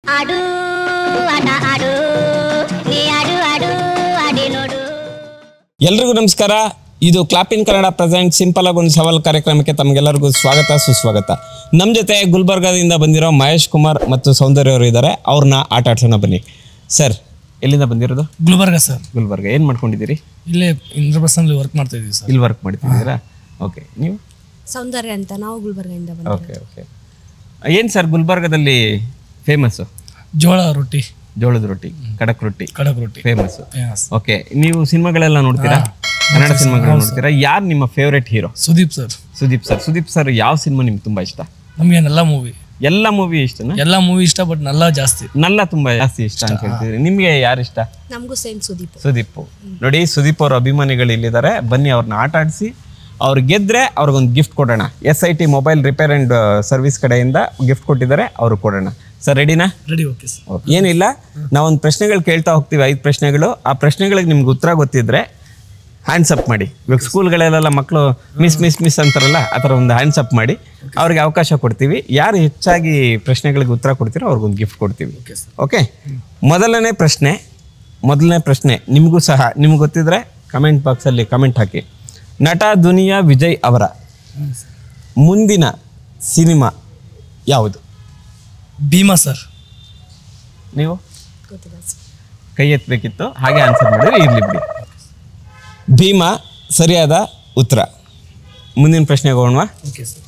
ಆಡು ಆಟ ಆಡು ನೀ ಆಡು ಆಡು ಆಡಿ ನೋಡು ಎಲ್ರಿಗೂ ನಮಸ್ಕಾರ ಇದು ಕ್ಲಾಪಿನ್ ಕನ್ನಡ ಪ್ರೆಸೆಂಟ್ ಸಿಂಪಲ್ ಆಗಿ ಒಂದು ಸವಾಲ್ ಕಾರ್ಯಕ್ರಮಕ್ಕೆ ತಮಗೆಲ್ಲರಿಗೂ ಸ್ವಾಗತ ಸುಸ್ವಾಗತ ನಮ್ಮ ಜೊತೆ ಗುಲ್ಬರ್ಗಾದಿಂದ ಬಂದಿರೋ ಮಹೇಶ್ ಕುಮಾರ್ ಮತ್ತು ಸೌಂದರ್ಯ ಅವರು ಇದ್ದಾರೆ ಅವ್ರನ್ನ ಆಟ ಆಡ್ಸೋಣ ಬನ್ನಿ ಸರ್ ಎಲ್ಲಿಂದ ಬಂದಿರೋದು ಗುಲ್ಬರ್ಗ ಸರ್ ಗುಲ್ಬರ್ಗ ಏನು ಮಾಡ್ಕೊಂಡಿದ್ದೀರಿ ಇಲ್ಲೇ ಇಂದ್ರಪ್ರಸ್ಥನಲ್ಲಿ ವರ್ಕ್ ಮಾಡ್ತಾ ಇದೀವಿ ಸರ್ ಇಲ್ಲಿ ವರ್ಕ್ ಮಾಡ್ತಿದ್ದೀರಾ ಓಕೆ ನೀವು ಸೌಂದರ್ಯ ಅಂತ ನಾವು ಗುಲ್ಬರ್ಗದಿಂದ ಬಂದ ಓಕೆ ಓಕೆ ಏನು ಸರ್ ಗುಲ್ಬರ್ಗದಲ್ಲಿ ಫೇಮಸ್ಸು ಜೋಳ ರೊಟ್ಟಿ ಜೋಳದ ರೊಟ್ಟಿ ಖಡಕ್ ರೊಟ್ಟಿ ಕಡಕ್ ರೊಟ್ಟಿ ಫೇಮಸ್ಸು Famous. ಓಕೆ ನೀವು ಸಿನಿಮಾಗಳೆಲ್ಲ ನೋಡ್ತೀರಾ ಕನ್ನಡ ಸಿನಿಮಾಗಳು ನೋಡ್ತೀರಾ ಯಾರು ನಿಮ್ಮ favourite hero Sudeep sir Sudeep sir Sudeep sir ಯಾವ ಸಿನಿಮಾ ನಿಮ್ಗೆ ತುಂಬಾ ಇಷ್ಟ ನಮ್ಗೆ ಎಲ್ಲ ಮೂವಿ ಎಲ್ಲ ಮೂವಿ ಇಷ್ಟನಾ ಎಲ್ಲ ಮೂವಿ ಇಷ್ಟ ಬಟ್ ನಲ್ಲ ಜಾಸ್ತಿ ನಲ್ಲ ತುಂಬಾ ಜಾಸ್ತಿ ಇಷ್ಟ ಅಂತ ಹೇಳ್ತಿದ್ರಿ ನಿಮ್ಗೆ ಯಾರು ಇಷ್ಟ ನಮಗೂ ಸೇಮ್ ಸುದೀಪ್ ಸುದೀಪ್ ನೋಡಿ ಸುದೀಪ್ ಅವ್ರ ಅಭಿಮಾನಿಗಳು ಇಲ್ಲಿದ್ದಾರೆ ಬನ್ನಿ ಅವ್ರನ್ನ ಆಟ ಆಡಿಸಿ ಅವ್ರು ಗೆದ್ರೆ ಅವ್ರಿಗೊಂದು ಗಿಫ್ಟ್ ಕೊಡೋಣ S I T mobile repair and service ಕಡೆಯಿಂದ ಗಿಫ್ಟ್ ಕೊಟ್ಟಿದ್ದಾರೆ ಅವ್ರು ಕೊಡೋಣ ಸರ್ ರೆಡಿನಾ ರೆಡಿ ಓಕೆ ಸರ್ ಏನಿಲ್ಲ ನಾವೊಂದು ಪ್ರಶ್ನೆಗಳು ಕೇಳ್ತಾ ಹೋಗ್ತೀವಿ ಐದು ಪ್ರಶ್ನೆಗಳು ಆ ಪ್ರಶ್ನೆಗಳಿಗೆ ನಿಮ್ಗೆ ಉತ್ತರ ಗೊತ್ತಿದ್ರೆ ಹ್ಯಾಂಡ್ಸ್ ಅಪ್ ಮಾಡಿ ಇವಾಗ ಸ್ಕೂಲ್ಗಳಲ್ಲೆಲ್ಲ ಮಕ್ಕಳು ಮಿಸ್ ಮಿಸ್ ಮಿಸ್ ಅಂತಾರಲ್ಲ ಆ ಥರ ಒಂದು ಹ್ಯಾಂಡ್ಸ್ ಅಪ್ ಮಾಡಿ ಅವ್ರಿಗೆ ಅವಕಾಶ ಕೊಡ್ತೀವಿ ಯಾರು ಹೆಚ್ಚಾಗಿ ಪ್ರಶ್ನೆಗಳಿಗೆ ಉತ್ತರ ಕೊಡ್ತೀರೋ ಅವ್ರಿಗೊಂದು ಗಿಫ್ಟ್ ಕೊಡ್ತೀವಿ ಓಕೆ ಮೊದಲನೇ ಪ್ರಶ್ನೆ ಮೊದಲನೇ ಪ್ರಶ್ನೆ ನಿಮಗೂ ಸಹ ನಿಮ್ಗೆ ಗೊತ್ತಿದ್ರೆ ಕಮೆಂಟ್ ಬಾಕ್ಸಲ್ಲಿ ಕಮೆಂಟ್ ಹಾಕಿ ನಟ ದುನಿಯಾ ವಿಜಯ್ ಅವರ ಮುಂದಿನ ಸಿನಿಮಾ ಯಾವುದು ಭೀಮಾ ಸರ್ ನೀವು ಗೊತ್ತಿಲ್ಲ ಸರ್ ಕೈ ಎತ್ತಬೇಕಿತ್ತು ಹಾಗೆ ಆನ್ಸರ್ ಮಾಡಿದ್ರೆ ಇರ್ಲಿ ಬಿಡಿ ಭೀಮಾ ಸರಿಯಾದ ಉತ್ತರ ಮುಂದಿನ ಪ್ರಶ್ನೆಗೆ ಹೋಗೋಣ ಓಕೆ ಸರ್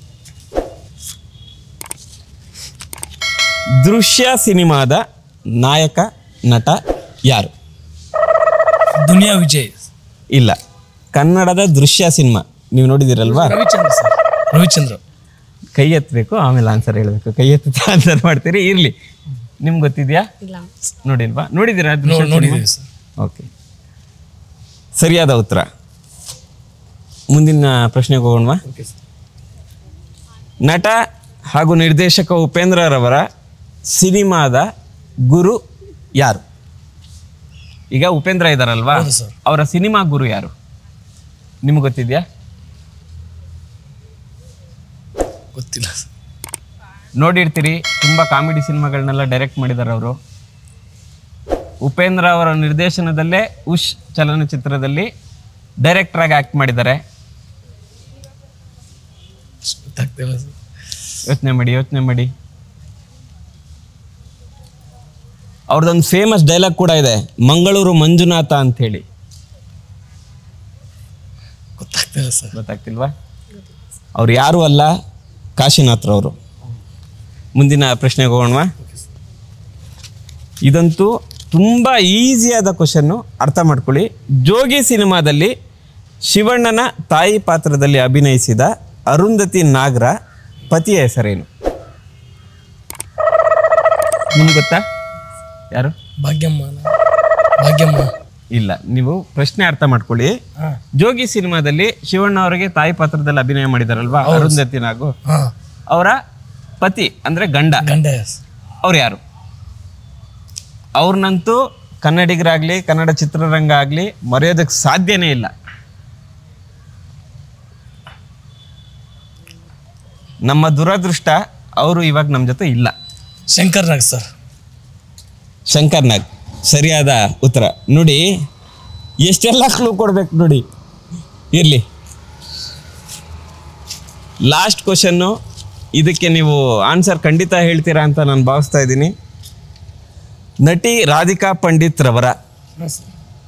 ದೃಶ್ಯ ಸಿನಿಮಾದ ನಾಯಕ ನಟ ಯಾರು ದುನಿಯಾ ವಿಜಯ್ ಇಲ್ಲ ಕನ್ನಡದ ದೃಶ್ಯ ಸಿನಿಮಾ ನೀವು ನೋಡಿದಿರಲ್ವಾ ರವಿಚಂದ್ರ ಸರ್ ರವಿಚಂದ್ರ ಕೈ ಎತ್ತಬೇಕು ಆಮೇಲೆ ಆನ್ಸರ್ ಹೇಳಬೇಕು ಕೈ ಎತ್ತ ಆನ್ಸರ್ ಮಾಡ್ತೀರಿ ಇರ್ಲಿ ನಿಮ್ಗೆ ಗೊತ್ತಿದ್ಯಾ ಇಲ್ಲ ನೋಡಿಲ್ವಾ ನೋಡಿದ್ದೀರಾ ನೋ- ನೋಡಿದ್ದೀವಿ ಸರ್ ಓಕೆ ಸರಿಯಾದ ಉತ್ತರ ಮುಂದಿನ ಪ್ರಶ್ನೆಗೆ ಹೋಗೋಣ ಓಕೆ ಸರ್ ನಟ ಹಾಗೂ ನಿರ್ದೇಶಕ ಉಪೇಂದ್ರರವರ ಸಿನಿಮಾದ ಗುರು ಯಾರು ಈಗ ಉಪೇಂದ್ರ ಇದಾರಲ್ವಾ ಹೌದು ಸರ್. ಅವರ ಸಿನಿಮಾ ಗುರು ಯಾರು ನಿಮ್ಗೆ ಗೊತ್ತಿದ್ಯಾ ಗೊತ್ತಿಲ್ಲ ಸರ್ ನೋಡಿರ್ತೀರಿ ತುಂಬ ಕಾಮಿಡಿ ಸಿನಿಮಾಗಳನ್ನೆಲ್ಲ ಡೈರೆಕ್ಟ್ ಮಾಡಿದ್ದಾರೆ ಅವರು ಉಪೇಂದ್ರ ಅವರ ನಿರ್ದೇಶನದಲ್ಲೇ ಉಶ್ ಚಲನಚಿತ್ರದಲ್ಲಿ ಡೈರೆಕ್ಟರ್ ಆಗಿ ಆಕ್ಟ್ ಮಾಡಿದ್ದಾರೆ ಗೊತ್ತಾಗ್ತಿಲ್ಲ ಸರ್ ಯೋಚನೆ ಮಾಡಿ ಯೋಚನೆ ಮಾಡಿ ಅವ್ರದ್ದೊಂದು ಫೇಮಸ್ ಡೈಲಾಗ್ ಕೂಡ ಇದೆ ಮಂಗಳೂರು ಮಂಜುನಾಥ ಅಂತ ಹೇಳಿ ಗೊತ್ತಾಗ್ತಿಲ್ಲ ಸರ್ ಗೊತ್ತಾಗ್ತಿಲ್ವಾ ಅವ್ರು ಯಾರು ಅಲ್ಲ ಕಾಶಿನಾಥ್ರವರು ಮುಂದಿನ ಪ್ರಶ್ನೆಗೆ ಹೋಗೋಣವಾ ಇದಂತೂ ತುಂಬ ಈಸಿಯಾದ ಕ್ವಶನ್ನು ಅರ್ಥ ಮಾಡ್ಕೊಳ್ಳಿ ಜೋಗಿ ಸಿನಿಮಾದಲ್ಲಿ ಶಿವಣ್ಣನ ತಾಯಿ ಪಾತ್ರದಲ್ಲಿ ಅಭಿನಯಿಸಿದ ಅರುಂಧತಿ ನಾಗ್ರ ಪತಿಯ ಹೆಸರೇನು ನಿಮ್ಗೆ ಗೊತ್ತಾ ಯಾರು ಭಾಗ್ಯಮ್ಮ ಭಾಗ್ಯಮ್ಮ ಇಲ್ಲ ನೀವು ಪ್ರಶ್ನೆ ಅರ್ಥ ಮಾಡ್ಕೊಳ್ಳಿ ಹಾಂ ಜೋಗಿ ಸಿನಿಮಾದಲ್ಲಿ ಶಿವಣ್ಣ ಅವರಿಗೆ ತಾಯಿ ಪಾತ್ರದಲ್ಲಿ ಅಭಿನಯ ಮಾಡಿದಾರಲ್ವಾ ಅರುಂಧತಿ ನಾಗು ಹಾಂ ಅವರ ಪತಿ ಅಂದ್ರೆ ಗಂಡ ಗಂಡ ಅವ್ರು ಯಾರು ಅವ್ರನ್ನಂತೂ ಕನ್ನಡಿಗರಾಗ್ಲಿ ಕನ್ನಡ ಚಿತ್ರರಂಗ ಆಗ್ಲಿ ಮರೆಯೋದಕ್ಕೆ ಸಾಧ್ಯನೇ ಇಲ್ಲ ನಮ್ಮ ದುರದೃಷ್ಟ ಅವರು ಇವಾಗ ನಮ್ಮ ಜೊತೆ ಇಲ್ಲ ಶಂಕರ್ ನಾಗ್ ಸರ್ ಶಂಕರ್ ನಾಗ್ ಸರಿಯಾದ ಉತ್ತರ ನೋಡಿ ಎಷ್ಟೆಲ್ಲ ಕ್ಲೂ ಕೊಡ್ಬೇಕು ನೋಡಿ ಇರಲಿ ಲಾಸ್ಟ್ ಕ್ವಶನ್ನು ಇದಕ್ಕೆ ನೀವು ಆನ್ಸರ್ ಖಂಡಿತ ಹೇಳ್ತೀರಾ ಅಂತ ನಾನು ಭಾವಿಸ್ತಾ ಇದ್ದೀನಿ ನಟಿ ರಾಧಿಕಾ ಪಂಡಿತ್ ರವರ ಹಾಂ ಸರ್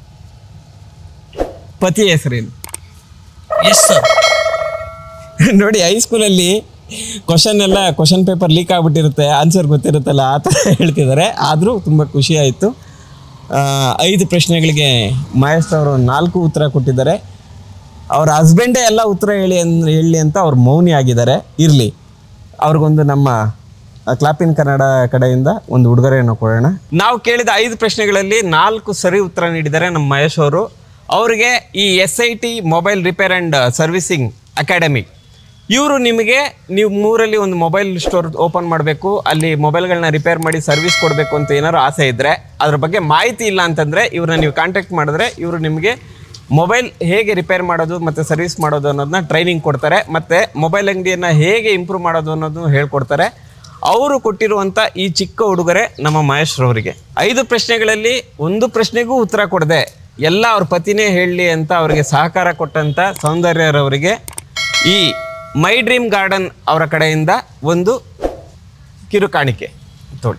ಪತಿ ಹೆಸರೇನು ಎಸ್ ಸರ್ ನೋಡಿ ಹೈಸ್ಕೂಲಲ್ಲಿ ಕ್ವಶನ್ ಎಲ್ಲ ಕ್ವಶನ್ ಪೇಪರ್ ಲೀಕ್ ಆಗಿಬಿಟ್ಟಿರುತ್ತೆ ಆನ್ಸರ್ ಗೊತ್ತಿರುತ್ತಲ್ಲ ಆ ಥರ ಹೇಳ್ತಿದ್ದಾರೆ ಆದರೂ ತುಂಬ ಖುಷಿ ಆಯಿತು ಐದು ಪ್ರಶ್ನೆಗಳಿಗೆ ಮಹೇಶ್ ಅವರು ನಾಲ್ಕು ಉತ್ತರ ಕೊಟ್ಟಿದ್ದಾರೆ ಅವ್ರ ಹಸ್ಬೆಂಡೇ ಎಲ್ಲ ಉತ್ತರ ಹೇಳಿ ಅನ್ ಹೇಳಿ ಅಂತ ಅವ್ರು ಮೌನಿ ಆಗಿದ್ದಾರೆ ಇರಲಿ ಅವ್ರಿಗೊಂದು ನಮ್ಮ ಕ್ಲಾಪಿನ್ ಕನ್ನಡ ಕಡೆಯಿಂದ ಒಂದು ಉಡುಗೊರೆಯನ್ನು ಕೊಡೋಣ ನಾವು ಕೇಳಿದ ಐದು ಪ್ರಶ್ನೆಗಳಲ್ಲಿ ನಾಲ್ಕು ಸರಿ ಉತ್ತರ ನೀಡಿದ್ದಾರೆ ನಮ್ಮ ಮಹೇಶ್ ಅವರು ಅವರಿಗೆ ಈ S I T mobile repair and servicing academy ಇವರು ನಿಮಗೆ ನೀವು ಮೂರಲ್ಲಿ ಒಂದು ಮೊಬೈಲ್ ಸ್ಟೋರ್ ಓಪನ್ ಮಾಡಬೇಕು ಅಲ್ಲಿ ಮೊಬೈಲ್ಗಳನ್ನ ರಿಪೇರ್ ಮಾಡಿ ಸರ್ವಿಸ್ ಕೊಡಬೇಕು ಅಂತ ಏನಾದ್ರು ಆಸೆ ಇದ್ದರೆ ಅದ್ರ ಬಗ್ಗೆ ಮಾಹಿತಿ ಇಲ್ಲ ಅಂತಂದರೆ ಇವ್ರನ್ನ ನೀವು ಕಾಂಟ್ಯಾಕ್ಟ್ ಮಾಡಿದ್ರೆ ಇವರು ನಿಮಗೆ ಮೊಬೈಲ್ ಹೇಗೆ ರಿಪೇರ್ ಮಾಡೋದು ಮತ್ತು ಸರ್ವಿಸ್ ಮಾಡೋದು ಅನ್ನೋದನ್ನ ಟ್ರೈನಿಂಗ್ ಕೊಡ್ತಾರೆ ಮತ್ತು ಮೊಬೈಲ್ ಅಂಗಡಿಯನ್ನು ಹೇಗೆ ಇಂಪ್ರೂವ್ ಮಾಡೋದು ಅನ್ನೋದನ್ನು ಹೇಳ್ಕೊಡ್ತಾರೆ ಅವರು ಕೊಟ್ಟಿರುವಂಥ ಈ ಚಿಕ್ಕ ಉಡುಗೊರೆ ನಮ್ಮ ಮಹೇಶ್ರವರಿಗೆ ಐದು ಪ್ರಶ್ನೆಗಳಲ್ಲಿ ಒಂದು ಪ್ರಶ್ನೆಗೂ ಉತ್ತರ ಕೊಡದೆ ಎಲ್ಲ ಅವ್ರ ಪತಿನೇ ಹೇಳಲಿ ಅಂತ ಅವರಿಗೆ ಸಹಕಾರ ಕೊಟ್ಟಂಥ ಸೌಂದರ್ಯರವರಿಗೆ ಈ ಮೈ ಡ್ರೀಮ್ ಗಾರ್ಡನ್ ಅವರ ಕಡೆಯಿಂದ ಒಂದು ಕಿರು ಕಾಣಿಕೆ ತೋಳಿ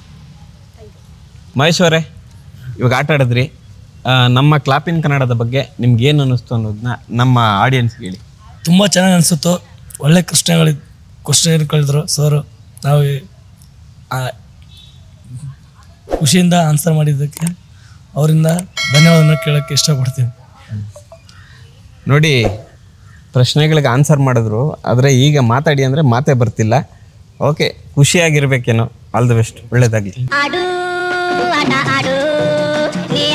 ಮಹೇಶ್ವರೇ ಇವಾಗ ಆಟ ಆಡಿದ್ರಿ ಆ, ನಮ್ಮ ಕ್ಲಾಪಿನ್ ಕನ್ನಡದ ಬಗ್ಗೆ ನಿಮ್ಗೆ ಏನು ಅನ್ನಿಸ್ತು ಅನ್ನೋದನ್ನ ನಮ್ಮ ಆಡಿಯನ್ಸ್ಗೆ ಹೇಳಿ ತುಂಬ ಚೆನ್ನಾಗಿ ಅನಿಸುತ್ತು ಒಳ್ಳೆ ಕ್ವಶನ್ಗಳು ಕ್ವಶನ್ ಕೇಳಿದ್ರು ಸರ್ ನಾವು ಆ ಖುಷಿಯಿಂದ ಆನ್ಸರ್ ಮಾಡಿದ್ದಕ್ಕೆ ಅವರಿಂದ ಧನ್ಯವಾದನ ಕೇಳೋಕ್ಕೆ ಇಷ್ಟಪಡ್ತೀನಿ ನೋಡಿ ಪ್ರಶ್ನೆಗಳಿಗೆ ಆನ್ಸರ್ ಮಾಡಿದ್ರು ಆದರೆ ಈಗ ಮಾತಾಡಿ ಅಂದರೆ ಮಾತೇ ಬರ್ತಿಲ್ಲ ಓಕೆ ಖುಷಿಯಾಗಿರ್ಬೇಕೇನೋ ಆಲ್ ದ ಬೆಸ್ಟ್ ಒಳ್ಳೇದಾಗಲಿ ಆಡು ಆಟ ಆಡು ನೀ